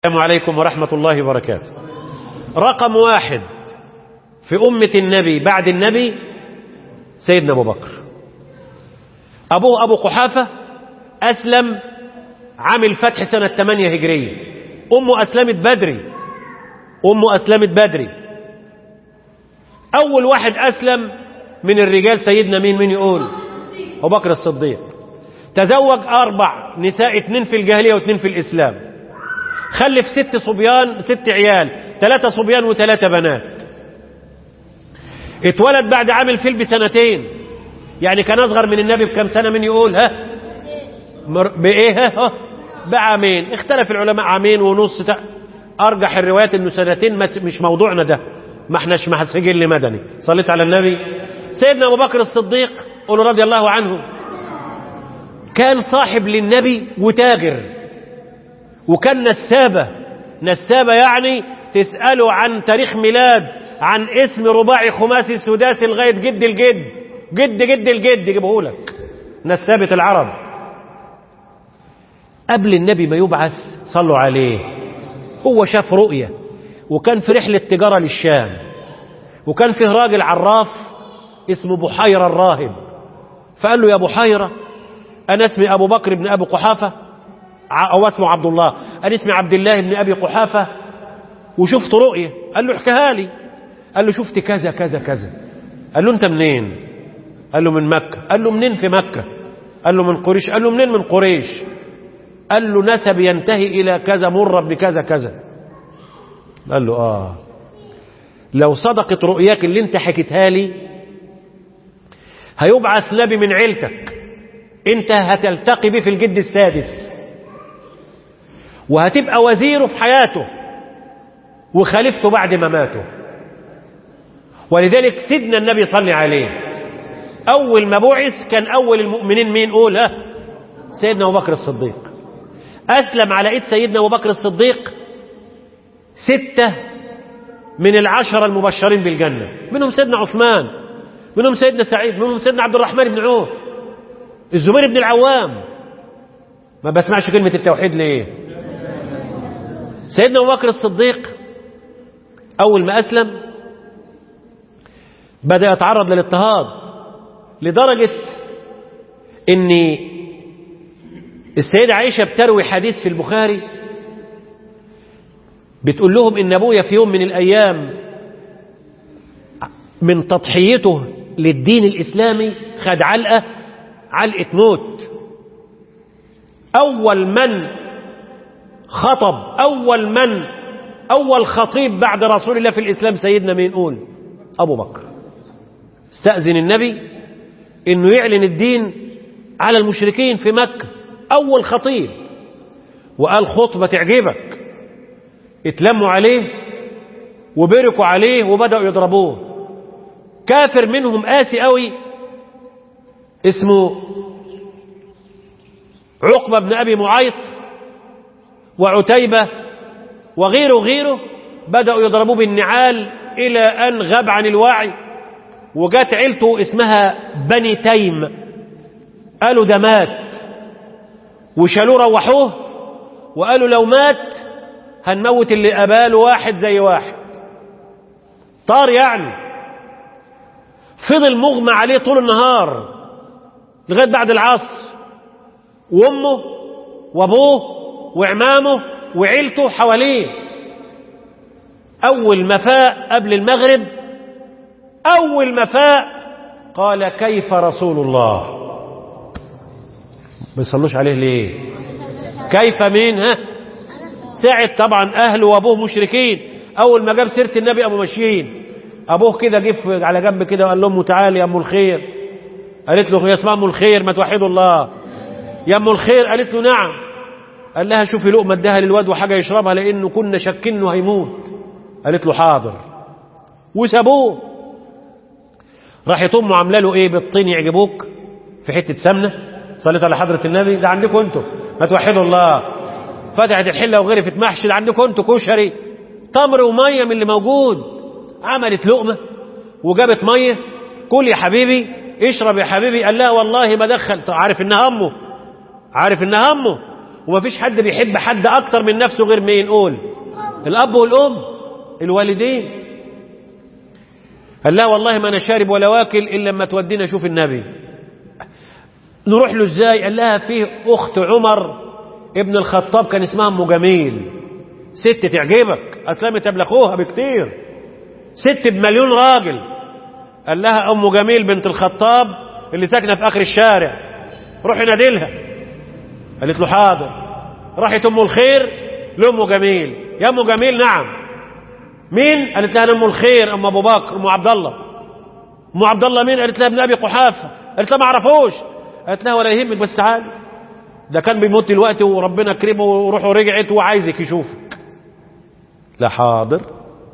السلام عليكم ورحمة الله وبركاته رقم واحد في أمة النبي بعد النبي سيدنا أبو بكر أبوه أبو قحافة أسلم عام الفتح سنة 8 هجرية أمه أسلمت بدري أمه أسلمت بدري أول واحد أسلم من الرجال سيدنا مين مين يقول أبو بكر الصديق تزوج أربع نساء اتنين في الجاهلية واتنين في الإسلام خلف ست صبيان ست عيال ثلاثة صبيان وثلاثة بنات اتولد بعد عام الفيل بسنتين يعني كان أصغر من النبي بكم سنة من يقول ها مر... بإيه ها بعامين اختلف العلماء عامين ونص تا... أرجح الروايات أنه سنتين مش موضوعنا ده ما احناش مع سجل مدني صليت على النبي سيدنا أبو بكر الصديق قولوا رضي الله عنه كان صاحب للنبي وتاجر وكان نسابة نسابة يعني تسأله عن تاريخ ميلاد عن اسم رباعي خماسي سداسي لغاية جد الجد جد جد الجد يجيبه لك نسابة العرب قبل النبي ما يبعث صلوا عليه هو شاف رؤية وكان في رحلة تجارة للشام وكان فيه راجل عراف اسمه بحيرة الراهب فقال له يا بحيرة أنا اسمي أبو بكر بن أبي قحافة أو اسمه عبد الله أنا اسمي عبد الله بن أبي قحافة وشفت رؤية قال له احكيها لي قال له شفت كذا كذا كذا قال له أنت منين قال له من مكة قال له منين في مكة قال له من قريش قال له منين من قريش قال له نسب ينتهي إلى كذا مر بكذا كذا قال له آه لو صدقت رؤياك اللي انت حكيتها لي هيبعث نبي من عيلتك انت هتلتقي به في الجد السادس وهتبقى وزيره في حياته وخليفته بعد ما ماته ولذلك سيدنا النبي صلى عليه أول ما بعث كان أول المؤمنين مين قول ها سيدنا أبو بكر الصديق أسلم على إيد سيدنا أبو بكر الصديق ستة من العشرة المبشرين بالجنة منهم سيدنا عثمان منهم سيدنا سعيد منهم سيدنا عبد الرحمن بن عوف الزبير بن العوام ما بسمعش كلمة التوحيد ليه سيدنا أبو بكر الصديق أول ما أسلم بدأ يتعرض للاضطهاد لدرجة أن السيدة عائشة بتروي حديث في البخاري بتقول لهم إن أبويا في يوم من الأيام من تضحيته للدين الإسلامي خد علقة علقة موت أول من خطب أول من أول خطيب بعد رسول الله في الإسلام سيدنا مين قول أبو بكر استأذن النبي أنه يعلن الدين على المشركين في مكة أول خطيب وقال خطبة تعجبك اتلموا عليه وبركوا عليه وبدأوا يضربوه كافر منهم قاسي قوي اسمه عقبة بن أبي معيط وعتيبة وغيره وغيره بدأوا يضربوه بالنعال إلى أن غاب عن الوعي وجات عيلته اسمها بني تيم قالوا ده مات وشالوه روحوه وقالوا لو مات هنموت اللي قباله واحد زي واحد طار يعني فضل مغمى عليه طول النهار لغاية بعد العصر وامه وابوه وعمامه وعيلته حواليه أول ما فاق قبل المغرب أول ما فاق قال كيف رسول الله ما يصلوش عليه ليه كيف مين ها ساعة طبعا أهله وأبوه مشركين أول ما جاب سيرة النبي أبو ماشيين أبوه كده جه على جنب كده وقال لهم تعالي يا أم الخير قالت له يا اسمها أم الخير ما توحدوا الله يا أم الخير قالت له نعم قال لها شوفي لقمة اداها للواد وحاجة يشربها لأنه كنا شاكين انه هيموت قالت له حاضر وسابوه راحت امه عامله له ايه بالطين يعجبوك في حته سمنه صليت على حضره النبي ده عندكم انتوا ما توحدوا الله فتحت الحله وغرفت محشي ده عندكم انتوا كشري تمر وميه من اللي موجود عملت لقمه وجابت ميه كل يا حبيبي اشرب يا حبيبي قال لها والله ما دخل عارف انها امه عارف انها امه ومفيش حد بيحب حد اكتر من نفسه غير مين قول الاب والام الوالدين قال لا والله ما انا شارب ولا واكل الا لما تودينا اشوف النبي نروح له ازاي قال لها فيه اخت عمر ابن الخطاب كان اسمها ام جميل ست تعجبك اسلمت قبل اخوها بكتير ست بمليون راجل قال لها ام جميل بنت الخطاب اللي ساكنه في اخر الشارع روحي نادلها قالت له حاضر راحت ام الخير لام جميل يا ام جميل نعم مين قالت لها ام الخير ام ابو بكر ام عبد الله ام عبد الله مين قالت لها ابن ابي قحافه قالت لها ما اعرفوش قالت لها ولا يهمك بس تعالي ده كان بيموت دلوقتي وربنا كرمه وروحه رجعت وعايزك يشوفك لا حاضر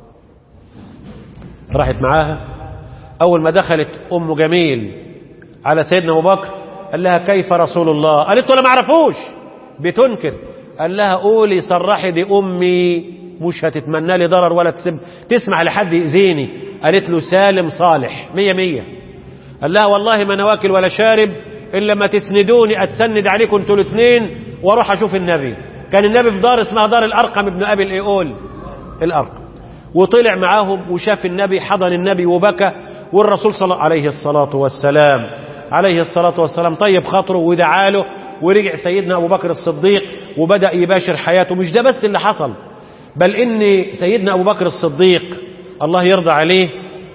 راحت معاها اول ما دخلت ام جميل على سيدنا ابو بكر قال لها كيف رسول الله قالت له انا ما اعرفوش بتنكر قال لها قولي صرحي دي امي مش هتتمنى لي ضرر ولا تسب تسمع لحد يأذيني قالت له سالم صالح مية مية قال لها والله ما انا واكل ولا شارب الا لما تسندوني اتسند عليكم انتوا الاثنين واروح اشوف النبي كان النبي في دار اسمها دار الارقم ابن ابي الايول الارقم وطلع معاهم وشاف النبي حضن النبي وبكى والرسول صلى الله عليه الصلاة والسلام عليه الصلاة والسلام طيب خاطره ودعا له ورجع سيدنا أبو بكر الصديق وبدأ يباشر حياته مش ده بس اللي حصل بل إن سيدنا أبو بكر الصديق الله يرضى عليه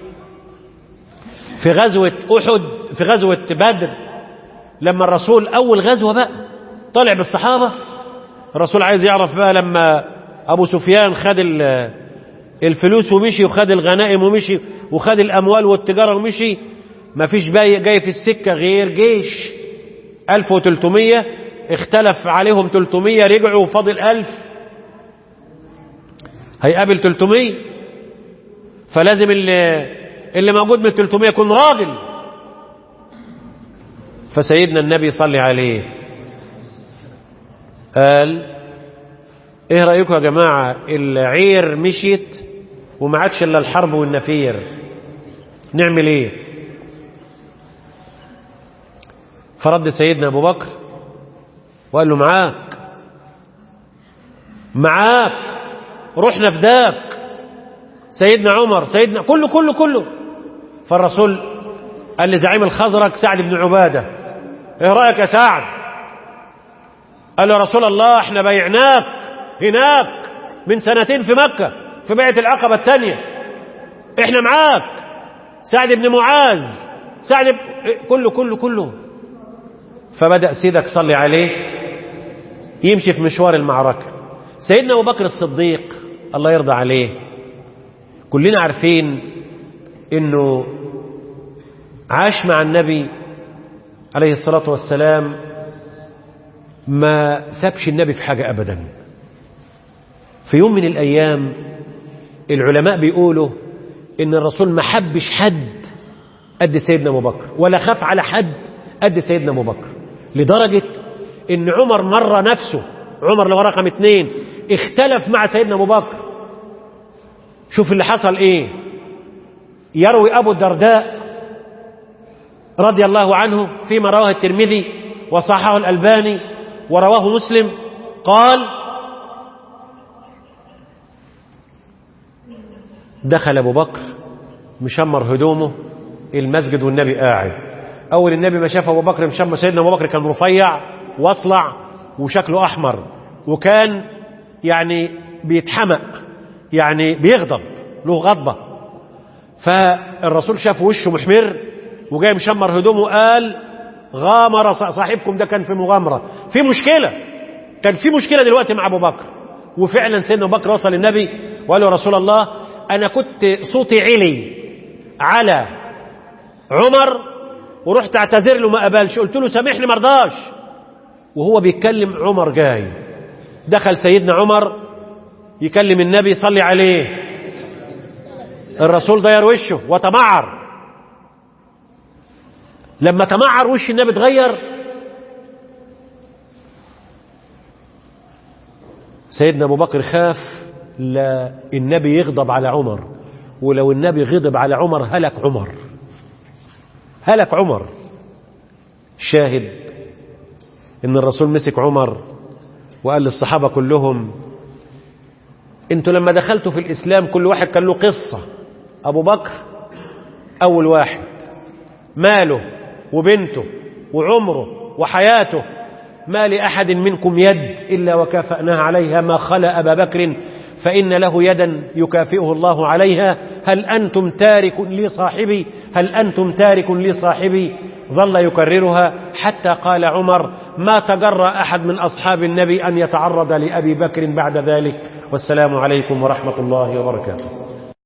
في غزوة أحد في غزوة بدر لما الرسول أول غزوة بقى طلع بالصحابة الرسول عايز يعرف بقى لما أبو سفيان خد الفلوس ومشي وخد الغنائم ومشي وخد الأموال والتجارة ومشي ما فيش جاي في السكة غير جيش 1300 اختلف عليهم 300 رجعوا وفاضل 1000 هيقابل 300 فلازم اللي, اللي موجود من 300 يكون راجل فسيدنا النبي صلي عليه قال ايه رأيكم يا جماعة العير مشيت وما عادش الا الحرب والنفير نعمل ايه فرد سيدنا ابو بكر وقال له معاك معاك رحنا فداك سيدنا عمر سيدنا كله كله كله فالرسول قال لزعيم الخزرج سعد بن عبادة ايه رأيك يا سعد قال له رسول الله احنا بيعناك هناك من سنتين في مكة في بيعة العقبة الثانية احنا معاك سعد بن معاذ سعد ب... كله كله كله فبدأ سيدك صلي عليه يمشي في مشوار المعركة سيدنا أبو بكر الصديق الله يرضى عليه كلنا عارفين انه عاش مع النبي عليه الصلاة والسلام ما سابش النبي في حاجة أبدا في يوم من الأيام العلماء بيقولوا إن الرسول ما حبش حد قد سيدنا أبو بكر ولا خاف على حد قد سيدنا أبو بكر لدرجة إن عمر مرة نفسه عمر اللي هو رقم اتنين اختلف مع سيدنا أبو بكر شوف اللي حصل إيه يروي أبو الدرداء رضي الله عنه فيما رواه الترمذي وصححه الألباني ورواه مسلم قال دخل أبو بكر مشمر هدومه المسجد والنبي قاعد أول النبي ما شاف أبو بكر مشمر سيدنا أبو بكر كان رفيع واصلع وشكله أحمر وكان يعني بيتحمق يعني بيغضب له غضبة فالرسول شاف وشه محمر وجاي مشمر هدومه قال غامر صاحبكم ده كان في مغامرة في مشكلة كان في مشكلة دلوقتي مع أبو بكر وفعلا سيدنا أبو بكر وصل للنبي وقال له رسول الله أنا كنت صوتي علي على عمر ورحت اعتذر له ما قبلش قلت له سامحني مرضاش وهو بيتكلم عمر جاي دخل سيدنا عمر يكلم النبي صلي عليه الرسول ضير وشه وتمعر لما تمعر وش النبي اتغير سيدنا ابو بكر خاف لا النبي يغضب على عمر ولو النبي غضب على عمر هلك عمر هلك عمر شاهد ان الرسول مسك عمر وقال للصحابة كلهم انتوا لما دخلتوا في الإسلام كل واحد كان له قصة أبو بكر أول واحد ماله وبنته وعمره وحياته ما لأحد منكم يد إلا وكافأناه عليها ما خلا أبا بكر فإن له يدا يكافئه الله عليها هل أنتم تارك لي صاحبي هل أنتم تارك لي صاحبي ظل يكررها حتى قال عمر ما تجرى أحد من أصحاب النبي أن يتعرض لأبي بكر بعد ذلك والسلام عليكم ورحمة الله وبركاته